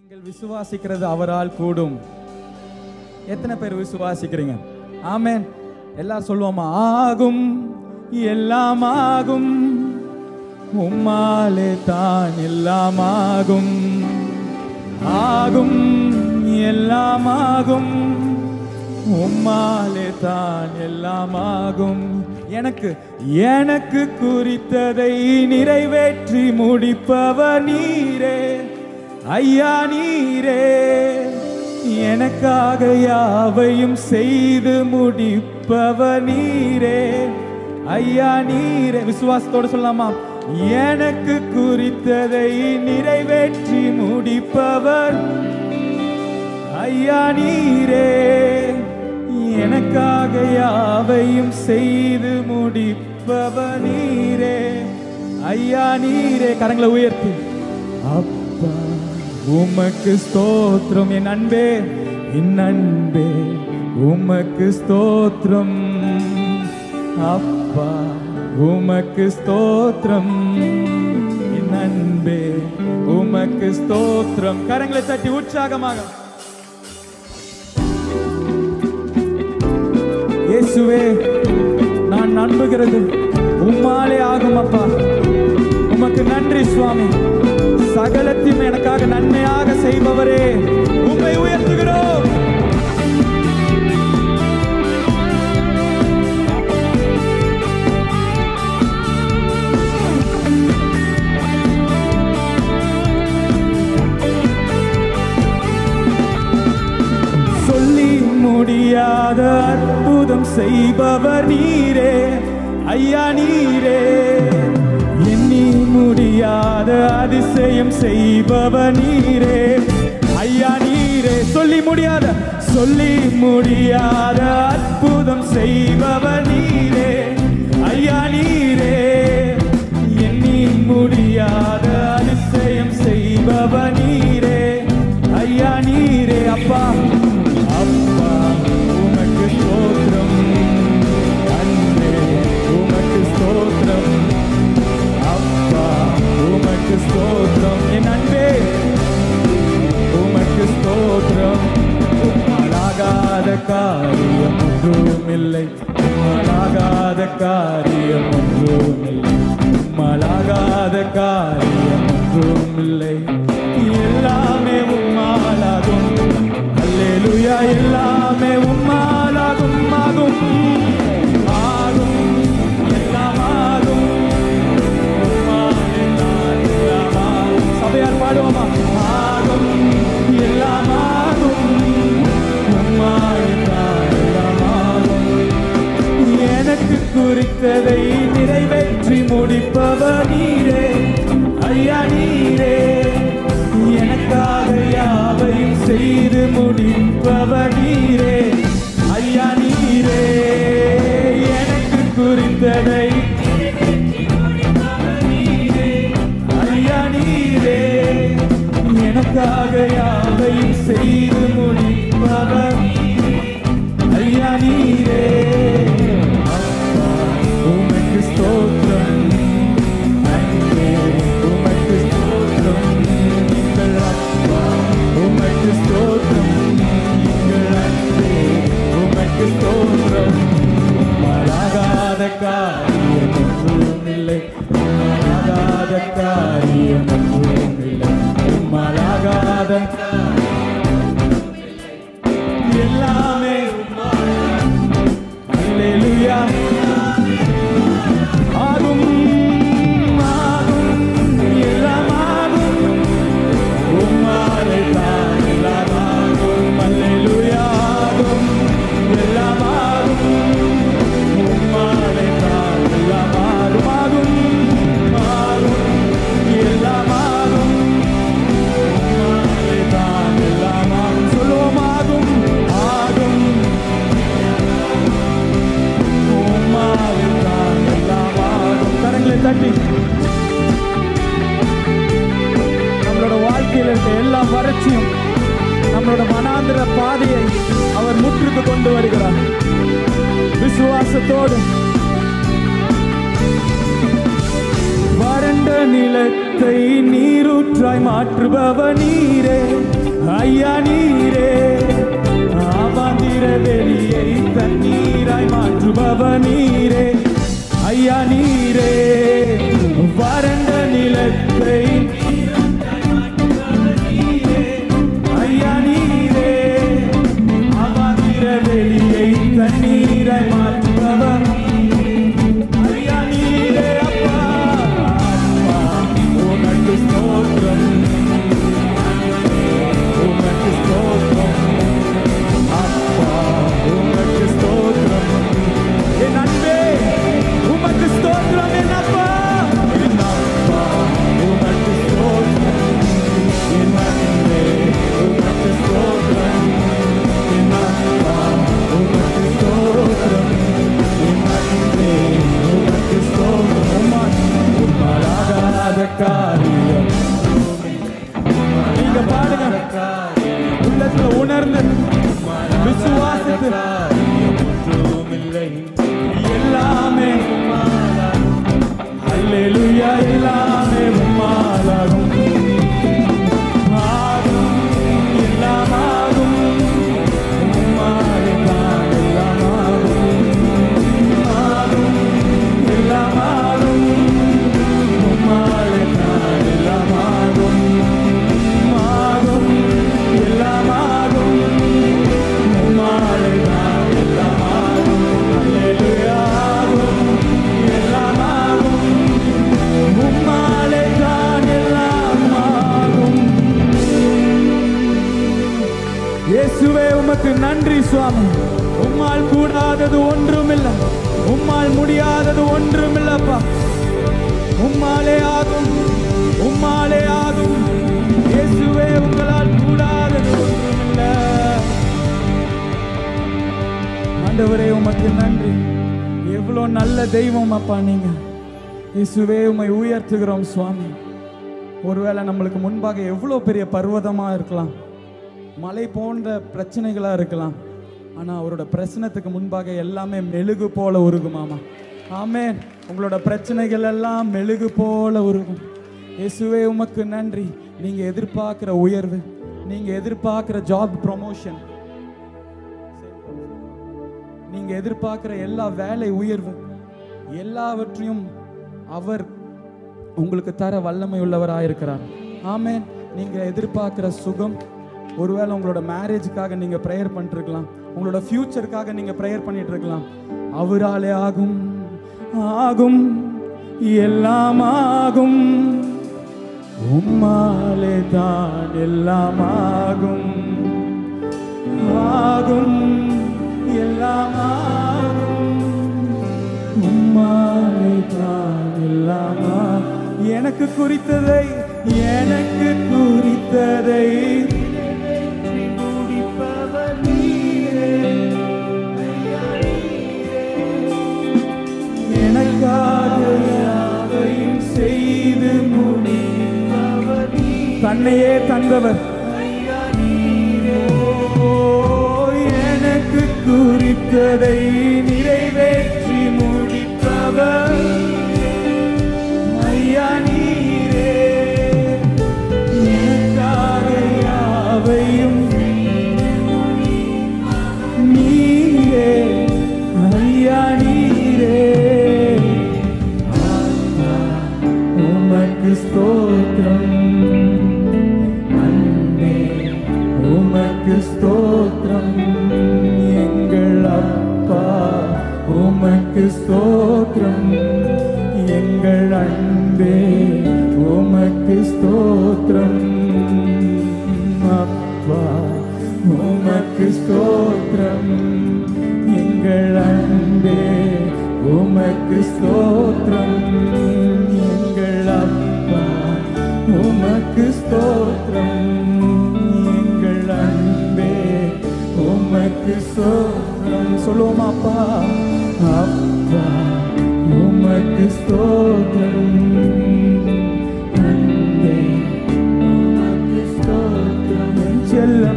நீங்கள் விசுவாசிக்கிறது அவரால் கூடும் எத்தனை பேர் விசுவாசிக்கிறீங்க ஆமென் எல்லாம் சொல்லுவோமா ஆகும் எல்லாம் ஆகும் உம்மாலே தான் எல்லாம் ஆகும் ஆகும் எல்லாம் ஆகும் உம்மாலே தான் எல்லாம் ஆகும் எனக்கு எனக்கு குறித்ததை நிறைவேற்றி முடிப்பவர் நீரே ஐயா நீரே எனக்காக யாவையும் செய்து முடிப்பவர் நீரே ஐயா நீரே விசுவாசத்தோடு சொல்லலாமா எனக்கு குறித்ததை நிறைவேற்றி முடிப்பவர் ஐயா நீரே எனக்காக யாவையும் செய்து முடிப்பவர் நீரே ஐயா நீரே கரங்களை உயர்த்தி அப்பா உமக்கு ஸ்தோத்திரம் என் அன்பே என் அன்பே உமக்கு ஸ்தோத்திரம் அப்பா உமக்கு ஸ்தோத்திரம் என் அன்பே உமக்கு ஸ்தோத்திரம் கரங்களை தட்டி உற்சாகமாக இயேசுவே நான் நம்புகிறது உம்மாலே ஆகும் அப்பா உமக்கு நன்றி சுவாமி சகலத்தையும் எனக்காக நன்மையாக செய்பவரே உம்மை உயர்த்துகிறோம் சொல்லி முடியாத அற்புதம் செய்பவர் நீரே ஐயா நீரே எண்ணி முடியாத அதிசயம் செய்பவர் நீரே ஐயா நீரே சொல்லி முடியாத சொல்லி முடியாத அற்புதம் செய்பவர் நீரே ஐயா நீரே எண்ணி முடியாத அதிசயம் செய்பவர் நீரே ஐயா நீரே அப்பா அப்பா உமக்கு ஸ்தோத்திரம் அன்பே உமக்கு ஸ்தோத்திரம் அப்பா உமக்கு ஸ்தோத்திரம் என் அன்பே உமக்கு ஸ்தோத்திரம் உம்மாலாகாத காரியம் ஒன்றும் இல்லை உம்மாலாகாத காரியம் ஒன்றும் இல்லை உம்மாலாகாத காரியம் ஒன்றும் இல்லை எல்லாமே உம்மாலாகும் அல்லேலூயா எல்லாமே உம்மாலாகும் ஆகும் ஆகும் எல்லாம் ஆகும் உம்மாலே தான் எல்லாம் ஆகும். சபையார் பாடுவோமா ஆகும் எல்லாம் ஆகும் உம்மாலே தான் எல்லாம் ஆகும் எனக்கு குறித்ததை நிறைவேற்றி முடிப்பவர் நீரே ஐயா நீரே எனக்காக யாவையும் செய்து முடிப்பவர் நீரே ஐயா நீரே எனக்கு குறித்ததை ஐயா நீரே எனக்காக யாவையும் செய்து முடிப்பவர் ஐயா நீரே அப்பா, உமக்கு ஸ்தோத்திரம் அன்பே, உமக்கு ஸ்தோத்திரம் எங்கள் அப்பா உமக்கு ஸ்தோத்திரம் எங்கள் அன்பே உமக்கு ஸ்தோத்திரம் உம்மாலாகாத காரியம் ஒன்றும் இல்லை உம்மாலாகாத காரியம் ஒன்றும் இல்லை உம்மாலாகாத எல்லாமே அல்லேலூயா ஆகும் ஆகும் எல்லாம் ஆகும் உம்மாலே தான் எல்லாம் ஆகும் அல்லேலூயா ஆகும் எல்லாம் ஆகும் உம்மாலே தான் எல்லாம் ஆகும் ஆகும் ஆகும் எல்லாம் ஆகும் உம்மாலே தான் எல்லாம் ஆகும் சொல்லுவோம் ஆகும் ஆகும் உம்மாலே தான் எல்லாம் ஆகும் கரங்களை தட்டி நம்மளோட வாழ்க்கையில் இருக்க எல்லா வறட்சியும் நம்மளோட மனாந்திர பாதையை அவர் முற்றுக்கு கொண்டு வருகிறார் விசுவாசத்தோடு வறண்ட நிலத்தை நீரூற்றாய் மாற்றுபவ நீரே சமூகத்துல உணர்ந்து விசுவாசித்து ஒன்றுமில்லை எல்லாமே அல்லேலூயா எல்லாமே உம்மாலாகும் ஆகும் எல்லாம் ஆகும் உம்மாலே தான் எல்லாம் ஆகும் ஆகும் எல்லாம் ஆகும் உம்மாலே தான் எல்லாம் ஆகும் ஆகும் எல்லாம் ஆகும் உம்மாலே தான் எல்லாம் ஆகும் அல்லேலூயா ஆகும் எல்லாம் ஆகும் உம்மாலே தான் எல்லாம் ஆகும் இயேசுவே உமக்கு நன்றி சுவாமி உம்மால் கூடாதது ஒன்றுமில்லை உம்மால் முடியாதது ஒன்றுமில்லப்பா உம்மாலே ஆகும் உம்மாலே ஆகும் இயேசுவே உங்களால் கூடாதது ஒன்றுமில்லை ஆண்டவரே உமக்கு நன்றி எவ்வளோ நல்ல தெய்வம் அப்பா நீங்க இயேசுவே உம்மை உயர்த்துகிறோம் சுவாமி ஒருவேளை நம்மளுக்கு முன்பாக எவ்வளோ பெரிய பர்வதமாக இருக்கலாம் மலை போன்ற பிரச்சனைகளாக இருக்கலாம் ஆனால் அவரோட பிரச்சனத்துக்கு முன்பாக எல்லாமே மெழுகு போல உருகுமாமா ஆமென் உங்களோட பிரச்சனைகள் எல்லாம் மெழுகு போல உருகும் இயேசுவே உமக்கு நன்றி நீங்கள் எதிர்பார்க்குற உயர்வு நீங்கள் எதிர்பார்க்குற ஜாப் ப்ரொமோஷன் நீங்க எதிர்பார்க்கிற எல்லா வேலை உயர்வு எல்லாவற்றையும் அவர் உங்களுக்கு தர வல்லமை உள்ளவராக இருக்கிறார் ஆமென் நீங்க எதிர்பார்க்கிற சுகம் ஒருவேளை உங்களோட மேரேஜுக்காக நீங்க ப்ரேயர் பண்ணிருக்கலாம் உங்களோட ஃபியூச்சருக்காக நீங்க ப்ரேயர் பண்ணிட்டு இருக்கலாம் அவராலே ஆகும் ஆகும் எல்லாம் ஆகும் உம்மாலே தான் எல்லாம் ஆகும் ஆகும் எல்லாம் ஆகும் உம்மாலே தான் எல்லாம் ஆகும். எனக்கு குறித்ததை எனக்கு குறித்ததை முடிப்பவர் நீரே. எனக்காக யாவையும் செய்து முடிப்பவர் நீரே. தன்னையே தந்தவர் ஓ, எனக்கு குறித்ததை நிறைவேற்றி முடிப்பவர் ஐயா நீரே எனக்காக யாவையும் நீரே ஐயா நீரே ஆத்மா, உமக்கு ஸ்தோத்திரம் அன்பே உமக்கு ஸ்தோத்திரம் எங்கள் அப்பா உமக்கு ஸ்தோத்திரம் எங்கள் அன்பே உமக்கு ஸ்தோத்திரம் அப்பா உமக்கு ஸ்தோத்திரம் எங்கள் அன்பே உமக்கு ஸ்தோத்திரம் எங்கள் அப்பா உமக்கு ஸ்தோத்திரம் எங்கள் அன்பே உமக்கு ஸ்தோத்திரம் சொல்லுவோம் அப்பா அப்பா உமக்கு ஸ்தோத்திரம் அன்பே உமக்கு ஸ்தோத்திரம் செல்ல